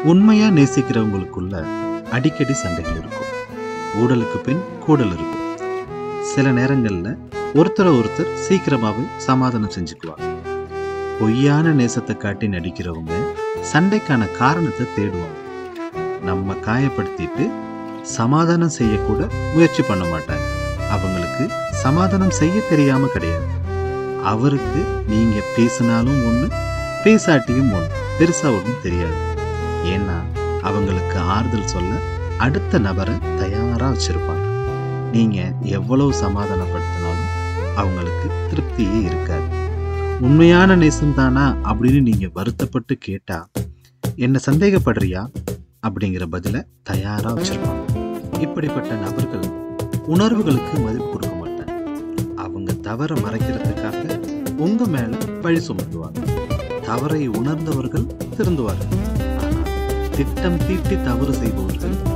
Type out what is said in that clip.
உண்மையா நேசிக்கிறவங்களுக்குள்ள அடிக்கடி சண்டைகள் இருக்கும் ஊடலுக்கு பின் கூடல் இருக்கும் சில நேரங்கள்ல ஒருத்தரை ஒருத்தர் சீக்கிரமாவே சமாதானம் செஞ்சுக்குவாங்க பொய்யான நேசத்தை காட்டி நடிக்கிறவங்க சண்டைக்கான காரணத்தை தேடுவாங்க நம்ம காயப்படுத்திட்டு சமாதானம் செய்யக்கூட முயற்சி பண்ண மாட்டாங்க அவங்களுக்கு சமாதானம் செய்ய தெரியாம கிடையாது அவருக்கு நீங்க பேசினாலும் ஒண்ணு பேசாட்டியும் ஒண்ணு பெருசா ஒன்றும் தெரியாது ஏன்னா அவங்களுக்கு ஆறுதல் சொல்ல அடுத்த நபரை தயாரா வச்சிருப்பாங்க நீங்க எவ்வளவு சமாதானப்படுத்தினாலும் அவங்களுக்கு திருப்தியே இருக்காது உண்மையான நேசம் தானா அப்படின்னு நீங்க வருத்தப்பட்டு கேட்டா என்ன சந்தேகப்படுறியா அப்படிங்கிற பதில தயாரா வச்சிருப்பாங்க இப்படிப்பட்ட நபர்கள் உணர்வுகளுக்கு மதிப்பு கொடுக்க மாட்டாங்க அவங்க தவற மறைக்கிறதுக்காக உங்க மேல பழி சுமத்துவாங்க தவறை உணர்ந்தவர்கள் திருந்துவார்கள் ஆனால் திட்டம் தீட்டி தவறு செய்பவர்கள்